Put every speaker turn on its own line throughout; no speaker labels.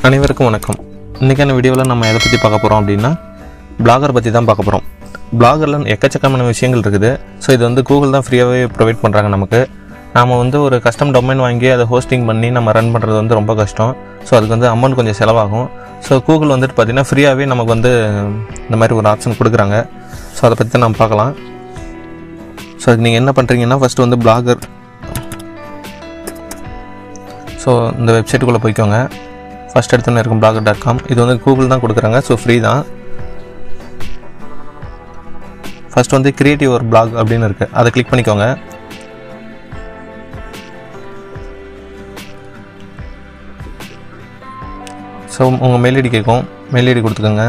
அனைவருக்கும் வணக்கம் இன்றைக்கான வீடியோவில் நம்ம எதை பற்றி பார்க்க போகிறோம் அப்படின்னா பிளாகர் பற்றி தான் பார்க்க போகிறோம் பிளாகரில் எக்கச்சக்கமான விஷயங்கள் இருக்குது ஸோ இது வந்து கூகுள் தான் ஃப்ரீயாகவே ப்ரொவைட் பண்ணுறாங்க நமக்கு நாம் வந்து ஒரு கஸ்டம் டொமைன் வாங்கி அதை ஹோஸ்டிங் பண்ணி நம்ம ரன் பண்ணுறது வந்து ரொம்ப கஷ்டம் ஸோ அதுக்கு வந்து அமௌண்ட் கொஞ்சம் செலவாகும் ஸோ கூகுள் வந்துட்டு பார்த்திங்கன்னா ஃப்ரீயாகவே நமக்கு வந்து இந்த மாதிரி ஒரு ஆப்ஷன் கொடுக்குறாங்க ஸோ அதை பற்றி தான் நம்ம பார்க்கலாம் ஸோ அதுக்கு நீங்கள் என்ன பண்ணுறீங்கன்னா ஃபஸ்ட்டு வந்து பிளாகர் ஸோ இந்த வெப்சைட்டுக்குள்ளே போய்க்கோங்க ஃபஸ்ட் எடுத்துன்னு இருக்கும் பிளாகர் டாட் காம் இது வந்து கூகுள் தான் கொடுக்குறாங்க ஸோ ஃப்ரீ தான் ஃபர்ஸ்ட் வந்து கிரியேட்டிவ் ஒரு பிளாக் அப்படின்னு இருக்குது அதை கிளிக் பண்ணிக்கோங்க ஸோ உங்கள் மெயில் ஐடி கேட்கும் மெயில் ஐடி கொடுத்துக்கோங்க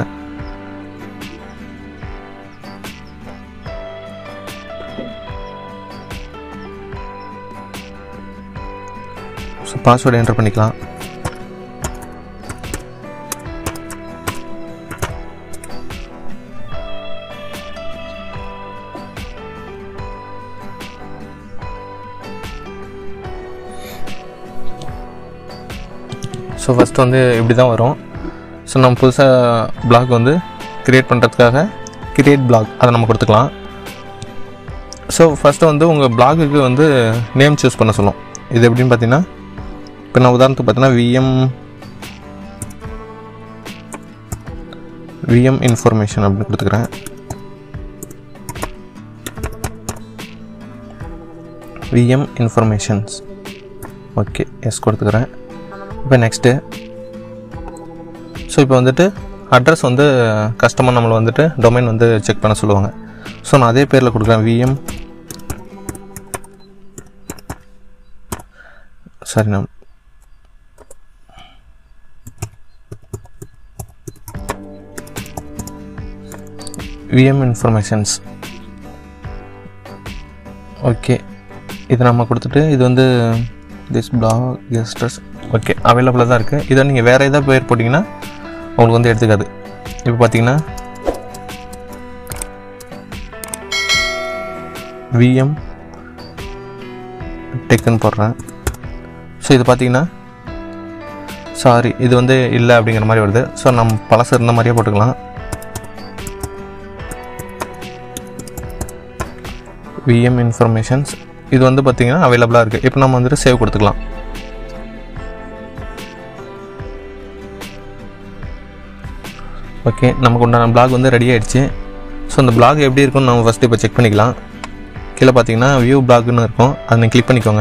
ஸோ பாஸ்வேர்டு என்டர் பண்ணிக்கலாம் ஸோ ஃபஸ்ட்டு வந்து இப்படி தான் வரும் ஸோ நம்ம புதுசாக பிளாக் வந்து க்ரியேட் பண்ணுறதுக்காக கிரியேட் பிளாக் அதை நம்ம கொடுத்துக்கலாம் ஸோ ஃபஸ்ட்டு வந்து உங்கள் பிளாகுக்கு வந்து நேம் சூஸ் பண்ண சொல்லும் இது எப்படின்னு பார்த்தீங்கன்னா இப்போ நான் உதாரணத்துக்கு பார்த்தீங்கன்னா விஎம் விஎம் இன்ஃபர்மேஷன் அப்படின்னு கொடுத்துக்கிறேன் விஎம் இன்ஃபர்மேஷன்ஸ் ஓகே எஸ் கொடுத்துக்கிறேன் இப்போ நெக்ஸ்ட்டு ஸோ இப்போ வந்துட்டு அட்ரஸ் வந்து கஸ்டமர் நம்மளை வந்துட்டு டொமைன் வந்து செக் பண்ண சொல்லுவாங்க ஸோ நான் அதே பேரில் கொடுக்குறேன் விஎம் சரி நான் விஎம் இன்ஃபர்மேஷன்ஸ் ஓகே இது நம்ம கொடுத்துட்டு இது வந்து திஸ் பிளாக் கெஸ்டர்ஸ் ஓகே அவைலபிளாக தான் இருக்குது இதை நீங்கள் வேறு ஏதாவது பேர் போட்டிங்கன்னா உங்களுக்கு வந்து எடுத்துக்காது இப்போ பார்த்தீங்கன்னா விஎம் டெக்குன்னு போடுறேன் ஸோ இது பார்த்தீங்கன்னா சாரி இது வந்து இல்லை அப்படிங்கிற மாதிரி வருது ஸோ நம்ம பழசு இருந்த மாதிரியே போட்டுக்கலாம் விஎம் இன்ஃபர்மேஷன்ஸ் இது வந்து பார்த்தீங்கன்னா அவைலபிளாக இருக்குது இப்போ நம்ம வந்துட்டு சேவ் கொடுத்துக்கலாம் ஓகே நமக்கு உண்டான பிளாக் வந்து ரெடி ஆகிடுச்சு ஸோ அந்த பிளாக் எப்படி இருக்கும்னு நம்ம ஃபஸ்ட்டு இப்போ செக் பண்ணிக்கலாம் கீழே பார்த்தீங்கன்னா வியூ பிளாக்னு இருக்கும் அதை நீங்கள் கிளிக் பண்ணிக்கோங்க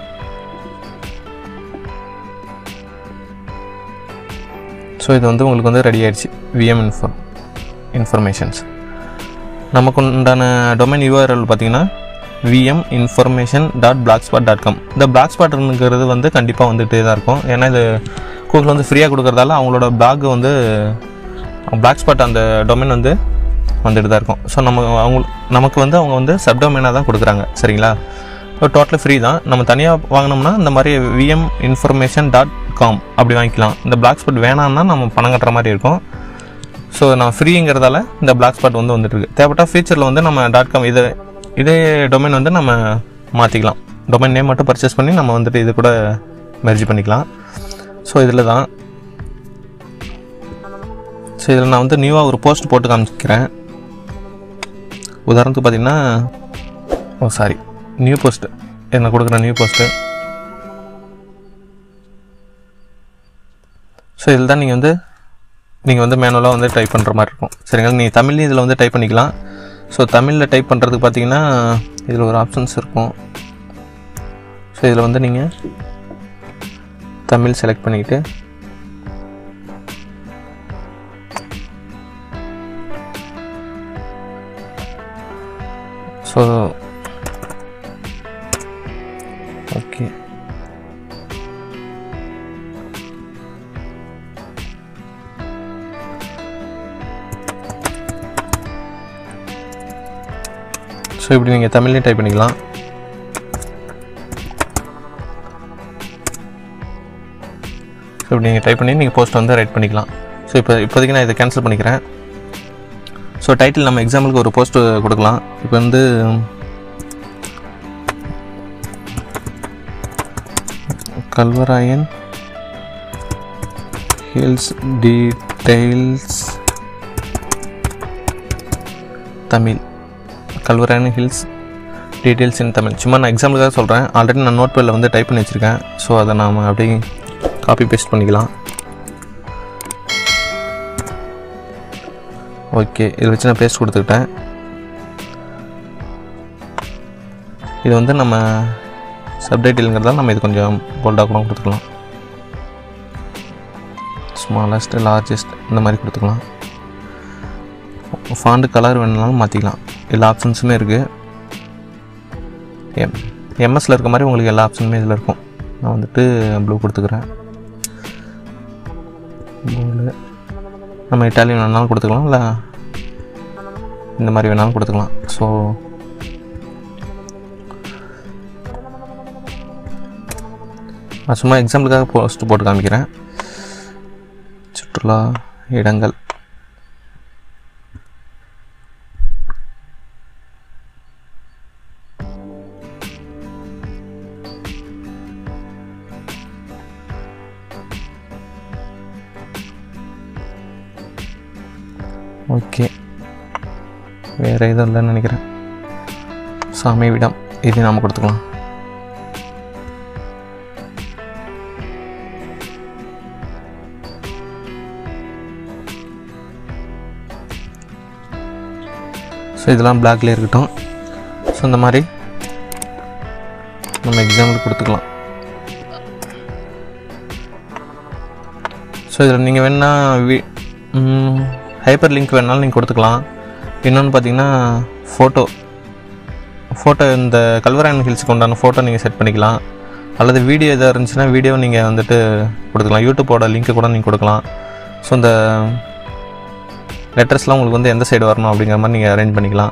ஸோ இது வந்து உங்களுக்கு வந்து ரெடி ஆகிடுச்சு விஎம் இன்ஃபர் இன்ஃபர்மேஷன்ஸ் நமக்கு உண்டான டொமைன் யூஆர்எல் பார்த்தீங்கன்னா VM information dot blog spot dot com இந்த பிளாக் ஸ்பாட்ங்கிறது வந்து கண்டிப்பாக வந்துகிட்டே தான் இருக்கும் ஏன்னா இது கூகுள் வந்து ஃப்ரீயாக கொடுக்குறதால அவங்களோட பிளாக் வந்து பிளாக் ஸ்பாட் அந்த டொமைன் வந்து வந்துட்டு தான் இருக்கும் ஸோ நம்ம அவங்க நமக்கு வந்து அவங்க வந்து சப் டொமைனாக தான் கொடுக்குறாங்க சரிங்களா இப்போ டோட்டலி ஃப்ரீ தான் நம்ம தனியாக வாங்கினோம்னா இந்த மாதிரி விஎம் இன்ஃபர்மேஷன் டாட் காம் அப்படி வாங்கிக்கலாம் இந்த பிளாக் ஸ்பாட் வேணாம்னா நம்ம பணம் கட்டுற மாதிரி இருக்கும் ஸோ நான் ஃப்ரீங்கிறதால இந்த பிளாக் ஸ்பாட் வந்து வந்துட்டு இருக்கு தேவைப்பட்ட ஃபியூச்சரில் வந்து நம்ம டாட் காம் இது இதே டொமைன் வந்து நம்ம மாற்றிக்கலாம் டொமைன் நேம் மட்டும் பர்ச்சேஸ் பண்ணி நம்ம வந்துட்டு இது கூட மெர்ஜ் பண்ணிக்கலாம் ஸோ இதில் தான் ஸோ இதில் நான் வந்து நியூவாக ஒரு போஸ்ட் போட்டு காமிக்கிறேன் உதாரணத்துக்கு பார்த்தீங்கன்னா ஓ சாரி நியூ போஸ்ட்டு என்ன கொடுக்குற நியூ போஸ்ட்டு ஸோ இதில் தான் நீங்கள் வந்து நீங்கள் வந்து மேனுவலாக வந்து டைப் பண்ணுற மாதிரி இருக்கும் சரிங்களா நீங்கள் தமிழ்லையும் இதில் வந்து டைப் பண்ணிக்கலாம் ஸோ தமிழில் டைப் பண்ணுறதுக்கு பார்த்தீங்கன்னா இதில் ஒரு ஆப்ஷன்ஸ் இருக்கும் ஸோ இதில் வந்து நீங்கள் தமிழ் செலக்ட் பண்ணிக்கிட்டு ஸோ ஓகே ஸோ இப்படி நீங்கள் தமிழ்லேயும் டைப் பண்ணிக்கலாம் ஸோ இப்படி நீங்கள் டைப் பண்ணி நீங்கள் போஸ்ட் வந்து ரைட் பண்ணிக்கலாம் ஸோ இப்போ இப்போதைக்கு நான் இதை கேன்சல் பண்ணிக்கிறேன் ஸோ டைட்டில் நம்ம எக்ஸாம்பிளுக்கு ஒரு போஸ்ட் கொடுக்கலாம் இப்போ வந்து Kalvarayan hills details Tamil Kalvarayan hills details in Tamil சும்மா நான் எக்ஸாம்பிளுக்காக சொல்கிறேன் ஆல்ரெடி நான் நோட் பேடில் வந்து டைப் பண்ணி வச்சுருக்கேன் ஸோ அதை நாம் அப்படியே காப்பி பேஸ்ட் பண்ணிக்கலாம் ஓகே இதை வச்சு நான் பேஸ்ட் கொடுத்துக்கிட்டேன் இது வந்து நம்ம சப்டைட்டிலுங்கிறதால நம்ம இது கொஞ்சம் போல்டாக கூட கொடுத்துக்கலாம் ஸ்மாலஸ்ட் லார்ஜஸ்ட் இந்த மாதிரி கொடுத்துக்கலாம் ஃபாண்டு கலர் வேணுனாலும் மாற்றிக்கலாம் எல்லா ஆப்ஷன்ஸுமே இருக்குது எம் எம்எஸ்சில் இருக்க மாதிரி உங்களுக்கு எல்லா ஆப்ஷனுமே இதில் இருக்கும் நான் வந்துட்டு ப்ளூ கொடுத்துக்கிறேன் ப்ளூவில் நம்ம இட்டாலியன் வேணாலும் கொடுத்துக்கலாம் இல்லை இந்த மாதிரி வேணாலும் கொடுத்துக்கலாம் ஸோ நான் சும்மா எக்ஸாம்பிளுக்காக போஸ்ட் போட்டு காமிக்கிறேன் சுற்றுலா இடங்கள் ஓகே வேறு எதுவும் இல்லைன்னு நினைக்கிறேன் சாமி விடம் இது நாம் கொடுத்துக்கலாம் ஸோ இதெல்லாம் பிளாக்ல இருக்கட்டும் ஸோ இந்த மாதிரி நம்ம எக்ஸாம்பிள் கொடுத்துக்கலாம் ஸோ இதில் நீங்கள் வேணா வி ஹைப்பர் லிங்க் வேணாலும் நீங்கள் கொடுத்துக்கலாம் இன்னொன்று பார்த்தீங்கன்னா ஃபோட்டோ ஃபோட்டோ இந்த கல்வராயன் ஹில்ஸுக்கு உண்டான ஃபோட்டோ நீங்கள் செட் பண்ணிக்கலாம் அல்லது வீடியோ எதாவது இருந்துச்சுன்னா வீடியோ நீங்கள் வந்துட்டு கொடுத்துக்கலாம் யூடியூப்போட லிங்க்கு கூட நீங்கள் கொடுக்கலாம் ஸோ இந்த லெட்டர்ஸ்லாம் உங்களுக்கு வந்து எந்த சைடு வரணும் அப்படிங்கிற மாதிரி நீங்கள் அரேஞ்ச் பண்ணிக்கலாம்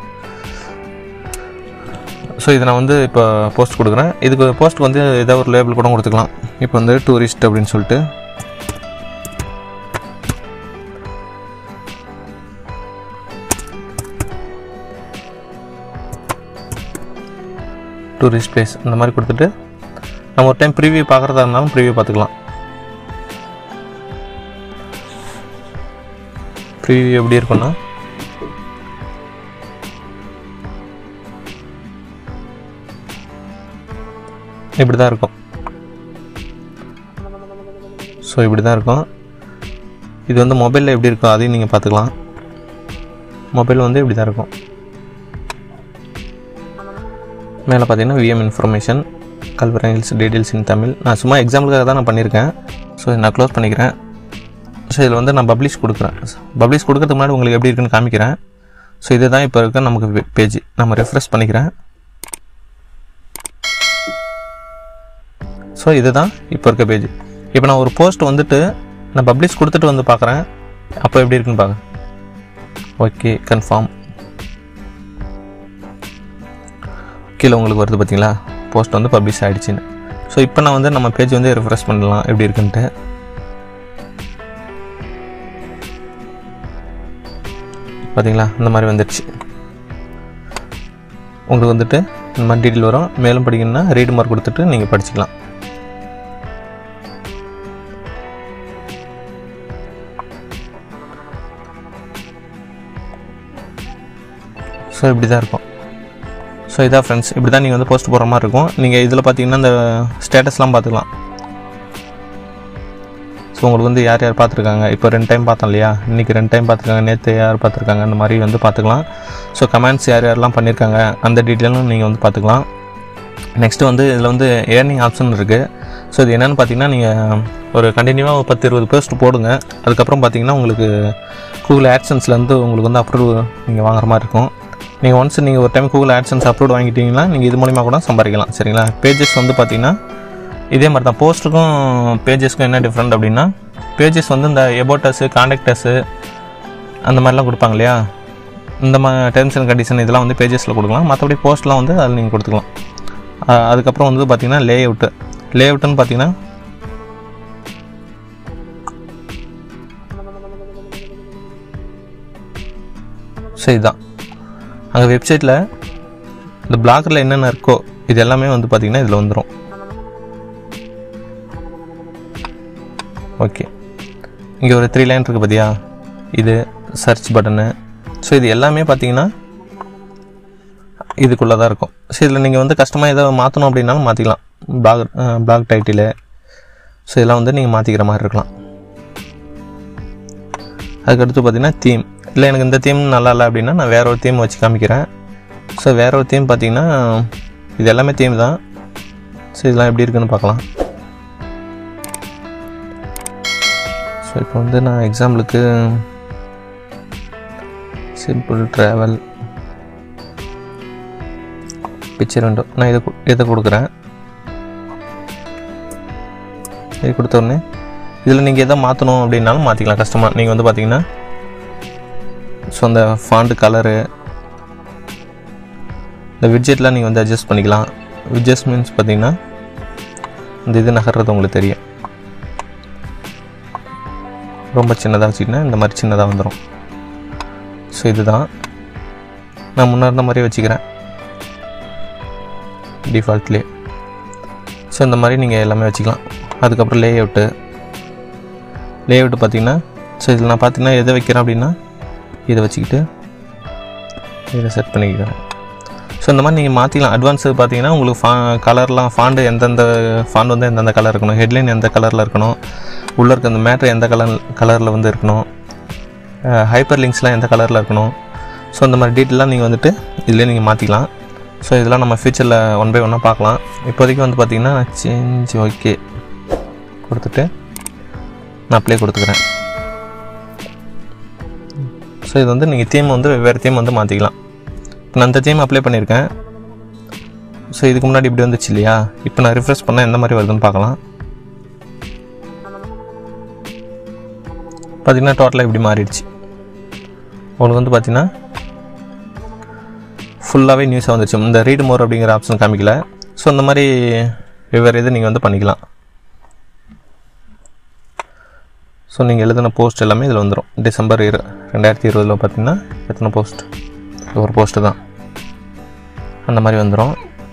ஸோ இதை நான் வந்து இப்போ போஸ்ட் கொடுக்குறேன் இதுக்கு போஸ்ட் வந்து ஏதாவது ஒரு லேபிள் கூட கொடுத்துக்கலாம் இப்போ வந்து டூரிஸ்ட் அப்படின்னு சொல்லிட்டு டூரிஸ்ட் பிளேஸ் இந்த மாதிரி கொடுத்துட்டு நம்ம ஒரு டைம் ப்ரீவியூ பார்க்குறதா இருந்தாலும் ப்ரீவியூ பார்த்துக்கலாம் ப்ரீவியூ எப்படி இருக்கும்னா இப்படி தான் இருக்கும் ஸோ இப்படி தான் இருக்கும் இது வந்து மொபைலில் எப்படி இருக்கும் அதையும் நீங்கள் பார்த்துக்கலாம் மொபைல் வந்து இப்படி தான் இருக்கும் மேலே பார்த்தீங்கன்னா VM information Kalvarayan hills details in Tamil நான் சும்மா எக்ஸாம்பிளுக்காக தான் நான் பண்ணியிருக்கேன் ஸோ நான் க்ளோஸ் பண்ணிக்கிறேன் ஸோ இதில் வந்து நான் பப்ளிஷ் கொடுக்குறேன் பப்ளிஷ் கொடுக்கறதுக்கு முன்னாடி உங்களுக்கு எப்படி இருக்குன்னு காமிக்கிறேன் ஸோ இதுதான் இப்போ இருக்க நமக்கு பேஜ் நம்ம ரெஃப்ரெஷ் பண்ணிக்கிறேன் ஸோ இதுதான் இப்போ இருக்க பேஜ் இப்போ நான் ஒரு போஸ்ட் வந்துட்டு நான் பப்ளிஷ் கொடுத்துட்டு வந்து பார்க்குறேன் அப்போ எப்படி இருக்குன்னு பார்க்க ஓகே கன்ஃபார்ம் கீழே உங்களுக்கு வருது பார்த்தீங்களா போஸ்ட் வந்து பப்ளிஷ் ஆகிடுச்சின்னு ஸோ இப்போ நான் வந்து நம்ம பேஜ் வந்து ரெஃப்ரெஷ் பண்ணலாம் எப்படி இருக்குன்ட்டு பார்த்தீங்களா இந்த மாதிரி வந்துடுச்சு உங்களுக்கு வந்துட்டு இந்த மாதிரி டீட்டெயில் வரும் மேலும் படிக்கணும்னா ரீட் மார்க் கொடுத்துட்டு நீங்கள் படிச்சுக்கலாம் ஸோ இப்படி தான் இருக்கும் ஸோ இதான் ஃப்ரெண்ட்ஸ் இப்படி தான் நீங்கள் வந்து போஸ்ட் போடுற மாதிரி இருக்கும் நீங்கள் இதில் பார்த்தீங்கன்னா இந்த ஸ்டேட்டஸ்லாம் பார்த்துக்கலாம் ஸோ உங்களுக்கு வந்து யார் யார் பார்த்துருக்காங்க இப்போ ரெண்டு டைம் பார்த்தோம் இல்லையா இன்றைக்கி ரெண்டு டைம் பார்த்துருக்காங்க நேற்று யார் பார்த்துருக்காங்க அந்த மாதிரி வந்து பார்த்துக்கலாம் ஸோ கமெண்ட்ஸ் யார் யாரெல்லாம் பண்ணியிருக்காங்க அந்த டீட்டெயிலும் நீங்கள் வந்து பார்த்துக்கலாம் நெக்ஸ்ட்டு வந்து இதில் வந்து ஏர்னிங் ஆப்ஷன் இருக்குது ஸோ இது என்னென்னு பார்த்தீங்கன்னா நீங்கள் ஒரு கண்டினியூவாக ஒரு பத்து இருபது போஸ்ட் போடுங்க அதுக்கப்புறம் பார்த்தீங்கன்னா உங்களுக்கு கூகுள் ஆட்சன்ஸ்லேருந்து உங்களுக்கு வந்து அப்ரூவ் நீங்கள் வாங்குற மாதிரி இருக்கும் நீங்கள் ஒன்ஸ் நீங்கள் ஒரு டைம் கூகுள் ஆட்சன்ஸ் அப்ரூவ் வாங்கிட்டீங்கன்னா நீங்கள் இது மூலிமா கூட சம்பாதிக்கலாம் சரிங்களா பேஜஸ் வந்து பார்த்தீங்கன்னா இதே மாதிரி தான் போஸ்ட்டுக்கும் பேஜஸ்க்கும் என்ன டிஃப்ரெண்ட் அப்படின்னா பேஜஸ் வந்து இந்த எபோட்டஸு காண்டாக்டஸு அந்த மாதிரிலாம் கொடுப்பாங்க இல்லையா இந்த மாதிரி டேர்ம்ஸ் அண்ட் கண்டிஷன் இதெல்லாம் வந்து பேஜஸில் கொடுக்கலாம் மற்றபடி போஸ்ட்லாம் வந்து அதில் நீங்கள் கொடுத்துக்கலாம் அஹ் அதுக்கப்புறம் வந்து பார்த்தீங்கன்னா லே அவுட்டு லே அவுட்டுன்னு பார்த்தீங்கன்னா ஸோ இதுதான் அங்கே வெப்சைட்டில் இந்த பிளாகரில் என்னென்ன இருக்கோ இது எல்லாமே வந்து பார்த்திங்கன்னா இதில் வந்துடும் ஓகே இங்கே ஒரு த்ரீ லைன் இருக்குது பார்த்தியா இது சர்ச் பட்டனு ஸோ இது எல்லாமே பார்த்தீங்கன்னா இதுக்குள்ளே தான் இருக்கும் ஸோ இதில் நீங்கள் வந்து கஷ்டமாக எதை மாற்றணும் அப்படின்னாலும் மாற்றிக்கலாம் பிளாக் பிளாக் டைட்டிலு ஸோ இதெல்லாம் வந்து நீங்கள் மாற்றிக்கிற மாதிரி இருக்கலாம் அதுக்கடுத்து பார்த்தீங்கன்னா தீம் இல்லை எனக்கு இந்த தீம் நல்லா இல்லை அப்படின்னா நான் வேற ஒரு தீம் வச்சு காமிக்கிறேன் ஸோ வேற ஒரு தீம் பார்த்தீங்கன்னா இது எல்லாமே தீம் தான் ஸோ இதெல்லாம் எப்படி இருக்குன்னு பார்க்கலாம் ஸோ இப்போ வந்து நான் எக்ஸாம்பிளுக்கு சிம்பிள் ட்ராவல் பிக்சர் விண்டோ நான் இதை கு- இதை கொடுக்குறேன் இது கொடுத்த உடனே இதில் நீங்கள் எதை மாற்றணும் அப்படின்னாலும் மாற்றிக்கலாம் கஷ்டமாக நீங்கள் வந்து பார்த்தீங்கன்னா ஸோ அந்த ஃபாண்ட் கலரு இந்த விட்ஜெட்லாம் நீங்கள் வந்து அட்ஜஸ்ட் பண்ணிக்கலாம் விட்ஜெஸ் மீன்ஸ் பார்த்தீங்கன்னா இந்த இது நகர்றது உங்களுக்கு தெரியும் ரொம்ப சின்னதாக வச்சுக்கிட்டா இந்த மாதிரி சின்னதாக வந்துடும் ஸோ இதுதான் நான் முன்ன இருந்த மாதிரியே வச்சுக்கிறேன் டிஃபால்ட்லேயே ஸோ இந்த மாதிரி நீங்கள் எல்லாமே வச்சுக்கலாம் அதுக்கப்புறம் லே அவுட்டு லே அவுட்டு பார்த்தீங்கன்னா ஸோ இதில் நான் பார்த்தீங்கன்னா எதை வைக்கிறேன் அப்படின்னா இதை வச்சுக்கிட்டு இதை செட் பண்ணிக்கிறேன் ஸோ இந்த மாதிரி நீங்கள் மாற்றிக்கலாம் அட்வான்ஸு பார்த்தீங்கன்னா உங்களுக்கு ஃபா கலர்லாம் ஃபாண்டு எந்தெந்த ஃபாண்ட் வந்து எந்தெந்த கலர் இருக்கணும் ஹெட்லைன் எந்த கலரில் இருக்கணும் உள்ளே இருக்க அந்த மேட்ரு எந்த கலர் கலரில் வந்து இருக்கணும் ஹைப்பர் லிங்க்ஸ்லாம் எந்த கலரில் இருக்கணும் ஸோ இந்த மாதிரி டீட்டெயிலாம் நீங்கள் வந்துட்டு இதிலே நீங்கள் மாற்றிக்கலாம் ஸோ இதெல்லாம் நம்ம ஃபியூச்சரில் ஒன் பை ஒன்னாக பார்க்கலாம் இப்போதைக்கு வந்து பார்த்தீங்கன்னா நான் சேஞ்ச் ஓகே கொடுத்துட்டு நான் அப்ளை கொடுத்துக்கிறேன் ஸோ இது வந்து நீங்கள் தீம் வந்து வெவ்வேறு தீம் வந்து மாற்றிக்கலாம் இப்போ நான் அந்த தீம் அப்ளை பண்ணியிருக்கேன் ஸோ இதுக்கு முன்னாடி இப்படி வந்துச்சு இல்லையா இப்போ நான் ரிஃப்ரெஷ் பண்ணால் எந்த மாதிரி வருதுன்னு பார்க்கலாம் பார்த்தீங்கன்னா டோட்டலாக இப்படி மாறிடுச்சு உங்களுக்கு வந்து பார்த்தீங்கன்னா ஃபுல்லாகவே நியூஸாக வந்துச்சு இந்த ரீட் மோர் அப்படிங்கிற ஆப்ஷன் காமிக்கல ஸோ இந்த மாதிரி வெவ்வேறு இது நீங்கள் வந்து பண்ணிக்கலாம் ஸோ நீங்கள் எழுதின போஸ்ட் எல்லாமே இதில் வந்துடும் டிசம்பர் இரு ரெண்டாயிரத்தி இருபதில் பார்த்தீங்கன்னா எத்தனை போஸ்ட் ஒரு போஸ்ட்டு தான் அந்த மாதிரி வந்துடும்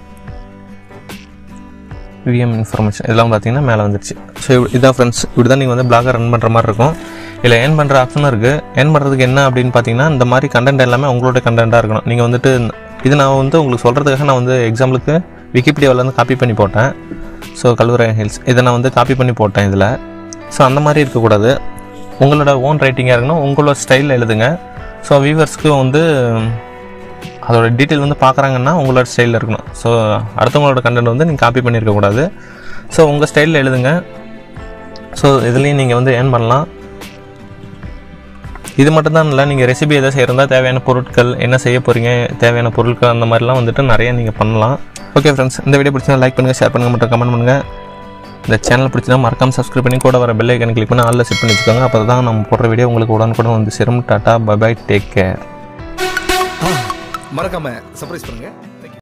விஎம் இன்ஃபர்மேஷன் இதெல்லாம் பார்த்தீங்கன்னா மேலே வந்துருச்சு ஸோ இதான் ஃப்ரெண்ட்ஸ் இப்படி தான் நீங்கள் வந்து பிளாகை ரன் பண்ணுற மாதிரி இருக்கும் இல்லை ஏர்ன் பண்ணுற ஆப்ஷனும் இருக்குது ஏர்ன் பண்ணுறதுக்கு என்ன அப்படின்னு பார்த்தீங்கன்னா இந்த மாதிரி கண்டென்ட் எல்லாமே உங்களோட கண்டென்ட்டாக இருக்கணும் நீங்கள் வந்துட்டு இது நான் வந்து உங்களுக்கு சொல்கிறதுக்காக நான் வந்து எக்ஸாம்பிளுக்கு விக்கிபீடியாவிலேருந்து காப்பி பண்ணி போட்டேன் ஸோ கல்லூரை ஹில்ஸ் இதை நான் வந்து காப்பி பண்ணி போட்டேன் இதில் ஸோ அந்த மாதிரி இருக்கக்கூடாது உங்களோட ஓன் ரைட்டிங்காக இருக்கணும் உங்களோட ஸ்டைலில் எழுதுங்க ஸோ வியூவர்ஸ்க்கு வந்து அதோட டீட்டெயில் வந்து பார்க்குறாங்கன்னா உங்களோட ஸ்டைலில் இருக்கணும் ஸோ அடுத்தவங்களோட கண்டென்ட் வந்து நீங்கள் காப்பி பண்ணியிருக்கக்கூடாது ஸோ உங்கள் ஸ்டைலில் எழுதுங்க ஸோ இதுலேயும் நீங்கள் வந்து ஏர்ன் பண்ணலாம் இது மட்டும் தான் இல்லை நீங்கள் ரெசிபி எதாவது செய்கிறதா தேவையான பொருட்கள் என்ன செய்ய போகிறீங்க தேவையான பொருட்கள் அந்த மாதிரிலாம் வந்துட்டு நிறைய நீங்கள் பண்ணலாம் ஓகே ஃப்ரெண்ட்ஸ் இந்த வீடியோ பிடிச்சா லைக் பண்ணுங்கள் ஷேர் பண்ணுங்கள் மற்றும் கமெண்ட் பண்ணுங்கள் இந்த சேனல் பிடிச்சா மறக்காம சப்ஸ்கிரைப் பண்ணி கூட வர பெல் ஐக்கன் கிளிக் பண்ணி ஆளில் செட் பண்ணி வச்சுக்கோங்க அப்போ தான் நம்ம போடுற வீடியோ உங்களுக்கு உடனுக்குடன் வந்து சேரும் tata bye bye take care
மறக்காம சர்ப்ரைஸ் பண்ணுங்க